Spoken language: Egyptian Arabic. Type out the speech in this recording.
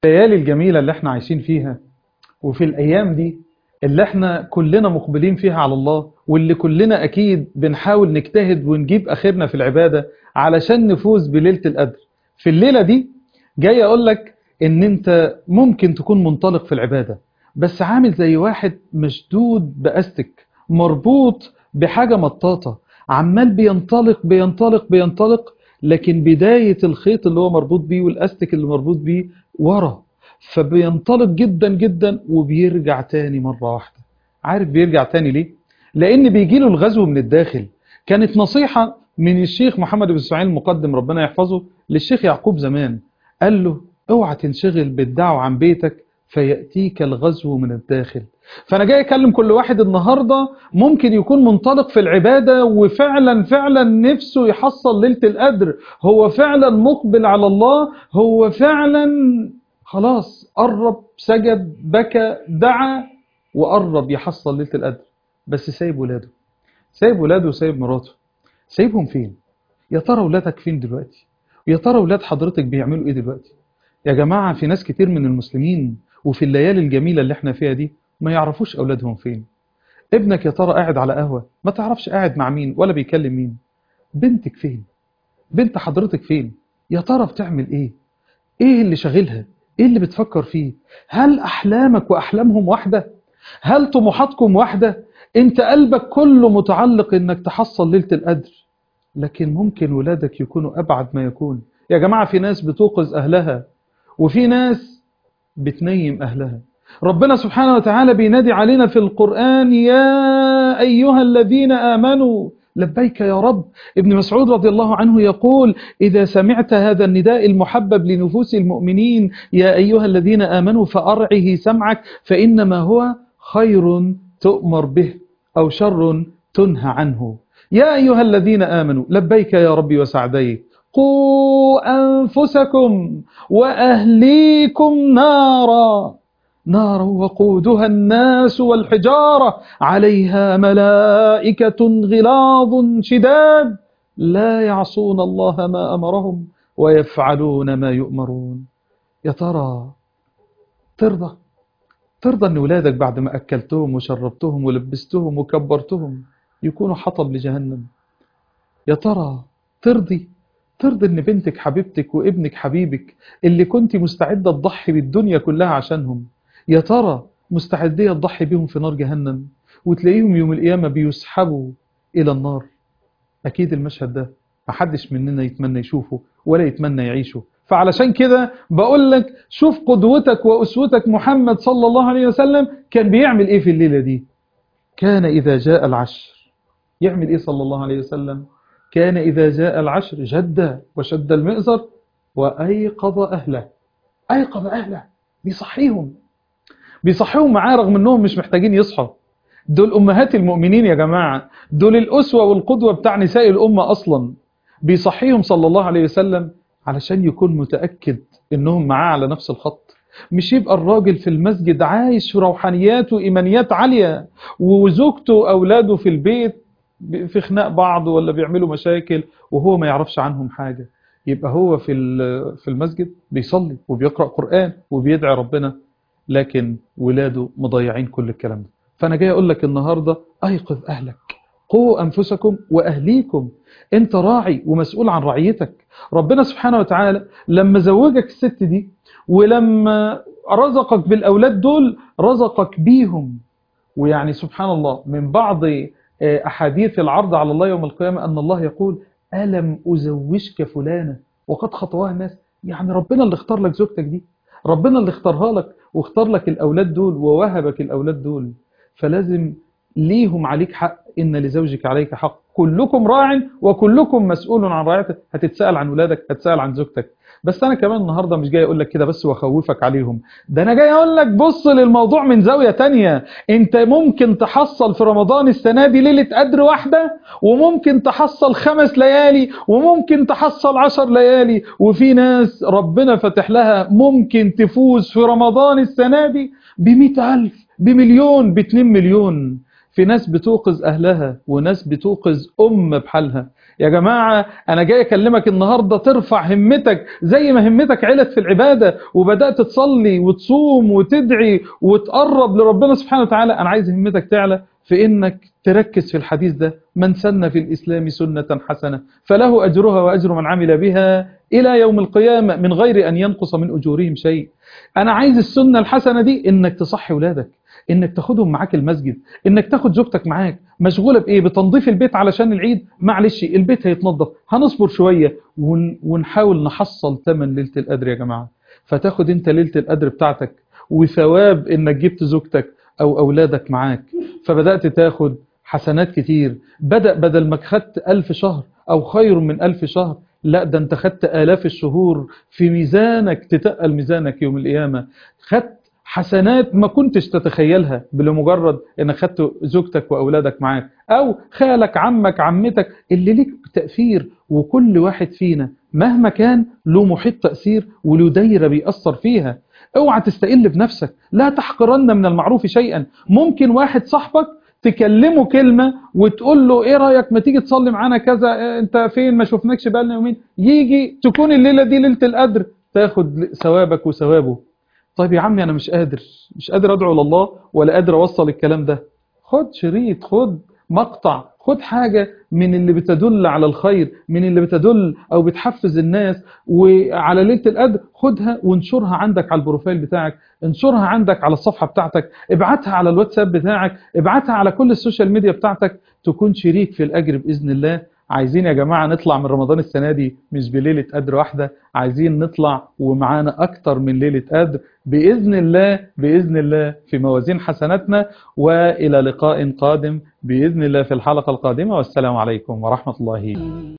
الليالي الجميلة اللي احنا عايشين فيها وفي الأيام دي اللي احنا كلنا مقبلين فيها على الله واللي كلنا أكيد بنحاول نجتهد ونجيب آخرنا في العبادة علشان نفوز بليلة القدر في الليلة دي جاي أقول لك إن أنت ممكن تكون منطلق في العبادة بس عامل زي واحد مشدود بأستك مربوط بحاجة مطاطة عمال بينطلق بينطلق بينطلق لكن بداية الخيط اللي هو مربوط بيه والأستك اللي مربوط بيه ورا فبينطلق جدا جدا وبيرجع تاني مرة واحدة عارف بيرجع تاني ليه؟ لأن بيجيله الغزو من الداخل كانت نصيحة من الشيخ محمد بن اسماعيل المقدم ربنا يحفظه للشيخ يعقوب زمان قال له اوعى تنشغل بالدعوة عن بيتك فيأتيك الغزو من الداخل فأنا جاي أكلم كل واحد النهاردة ممكن يكون منطلق في العبادة وفعلا فعلا نفسه يحصل ليلة القدر هو فعلا مقبل على الله هو فعلا خلاص قرب سجد بكى دعا وقرب يحصل ليلة القدر بس سايب ولاده سايب ولاده وسايب مراته سايبهم فين يا ترى ولادك فين دلوقتي يا ترى ولاد حضرتك بيعملوا ايه دلوقتي يا جماعة في ناس كتير من المسلمين وفي الليالي الجميلة اللي احنا فيها دي ما يعرفوش أولادهم فين ابنك يا ترى قاعد على قهوة ما تعرفش قاعد مع مين ولا بيكلم مين بنتك فين بنت حضرتك فين يا ترى بتعمل ايه ايه اللي شاغلها ايه اللي بتفكر فيه هل احلامك واحلامهم واحدة هل طموحاتكم واحدة انت قلبك كله متعلق انك تحصل ليلة القدر لكن ممكن ولادك يكونوا ابعد ما يكون يا جماعة في ناس بتوقظ اهلها وفي ناس بتنيم اهلها ربنا سبحانه وتعالى بينادي علينا في القرآن يا أيها الذين آمنوا لبيك يا رب ابن مسعود رضي الله عنه يقول إذا سمعت هذا النداء المحبب لنفوس المؤمنين يا أيها الذين آمنوا فأرعه سمعك فإنما هو خير تؤمر به أو شر تنهى عنه يا أيها الذين آمنوا لبيك يا ربي وسعديك قوا أنفسكم وأهليكم نارا نار وقودها الناس والحجارة عليها ملائكة غلاظ شداد لا يعصون الله ما أمرهم ويفعلون ما يؤمرون يا ترى ترضى ترضى أن ولادك بعد ما أكلتهم وشربتهم ولبستهم وكبرتهم يكونوا حطب لجهنم يا ترى ترضي ترضي ان بنتك حبيبتك وابنك حبيبك اللي كنت مستعدة تضحي بالدنيا كلها عشانهم يا ترى مستعدية تضحي بيهم في نار جهنم وتلاقيهم يوم القيامة بيسحبوا إلى النار أكيد المشهد ده محدش مننا يتمنى يشوفه ولا يتمنى يعيشه فعلشان كده بقول لك شوف قدوتك وأسوتك محمد صلى الله عليه وسلم كان بيعمل إيه في الليلة دي كان إذا جاء العشر يعمل إيه صلى الله عليه وسلم كان إذا جاء العشر جد وشد المئزر وأيقظ أهله أيقظ أهله بيصحيهم بيصحيهم معاه رغم أنهم مش محتاجين يصحوا دول أمهات المؤمنين يا جماعة دول الأسوة والقدوة بتاع نساء الأمة أصلا بيصحيهم صلى الله عليه وسلم علشان يكون متأكد أنهم معاه على نفس الخط مش يبقى الراجل في المسجد عايش في روحانيات وإيمانيات عالية وزوجته وأولاده في البيت في خناق بعض ولا بيعملوا مشاكل وهو ما يعرفش عنهم حاجة يبقى هو في في المسجد بيصلي وبيقرأ قرآن وبيدعي ربنا لكن ولاده مضيعين كل الكلام ده فأنا جاي أقول لك النهاردة أيقظ أهلك قوا أنفسكم وأهليكم أنت راعي ومسؤول عن رعيتك ربنا سبحانه وتعالى لما زوجك الست دي ولما رزقك بالأولاد دول رزقك بيهم ويعني سبحان الله من بعض أحاديث العرض على الله يوم القيامة أن الله يقول ألم أزوجك فلانة وقد خطواها الناس يعني ربنا اللي اختار لك زوجتك دي ربنا اللي اختارها لك واختار لك الأولاد دول ووهبك الأولاد دول فلازم ليهم عليك حق إن لزوجك عليك حق كلكم راع وكلكم مسؤول عن رعايته هتتسأل عن ولادك هتسأل عن زوجتك بس أنا كمان النهاردة مش جاي أقول لك كده بس وأخوفك عليهم ده أنا جاي أقول لك بص للموضوع من زاوية تانية أنت ممكن تحصل في رمضان السنة دي ليلة قدر واحدة وممكن تحصل خمس ليالي وممكن تحصل عشر ليالي وفي ناس ربنا فتح لها ممكن تفوز في رمضان السنة دي بمئة ألف بمليون باتنين مليون في ناس بتوقظ أهلها وناس بتوقظ أم بحالها يا جماعة أنا جاي أكلمك النهاردة ترفع همتك زي ما همتك علت في العبادة وبدأت تصلي وتصوم وتدعي وتقرب لربنا سبحانه وتعالى أنا عايز همتك تعلى في إنك تركز في الحديث ده من سن في الإسلام سنة حسنة فله أجرها وأجر من عمل بها إلى يوم القيامة من غير أن ينقص من أجورهم شيء أنا عايز السنة الحسنة دي إنك تصحي ولادك انك تاخدهم معاك المسجد انك تاخد زوجتك معاك مشغولة بايه بتنظيف البيت علشان العيد معلش البيت هيتنظف هنصبر شوية ون... ونحاول نحصل ثمن ليلة القدر يا جماعة فتاخد انت ليلة القدر بتاعتك وثواب انك جبت زوجتك او اولادك معاك فبدأت تاخد حسنات كتير بدأ بدل ما خدت ألف شهر أو خير من ألف شهر لا ده انت خدت آلاف الشهور في ميزانك تتقل ميزانك يوم القيامة خدت حسنات ما كنتش تتخيلها بلمجرد انك خدت زوجتك واولادك معاك او خالك عمك عمتك اللي ليك تأثير وكل واحد فينا مهما كان له محيط تأثير وله دايرة بيأثر فيها اوعى تستقل بنفسك لا تحقرن من المعروف شيئا ممكن واحد صاحبك تكلمه كلمة وتقول له ايه رأيك ما تيجي تصلي معانا كذا انت فين ما شفناكش بقالنا يومين يجي تكون الليلة دي ليلة القدر تاخد ثوابك وثوابه طيب يا عمي انا مش قادر مش قادر ادعو لله ولا قادر اوصل الكلام ده خد شريط خد مقطع خد حاجة من اللي بتدل على الخير من اللي بتدل او بتحفز الناس وعلى ليلة القدر خدها وانشرها عندك على البروفايل بتاعك انشرها عندك على الصفحة بتاعتك ابعتها على الواتساب بتاعك ابعتها على كل السوشيال ميديا بتاعتك تكون شريك في الأجر بإذن الله عايزين يا جماعة نطلع من رمضان السنة دي مش بليلة قدر واحدة عايزين نطلع ومعانا أكتر من ليلة قدر بإذن الله بإذن الله في موازين حسناتنا وإلى لقاء قادم بإذن الله في الحلقة القادمة والسلام عليكم ورحمة الله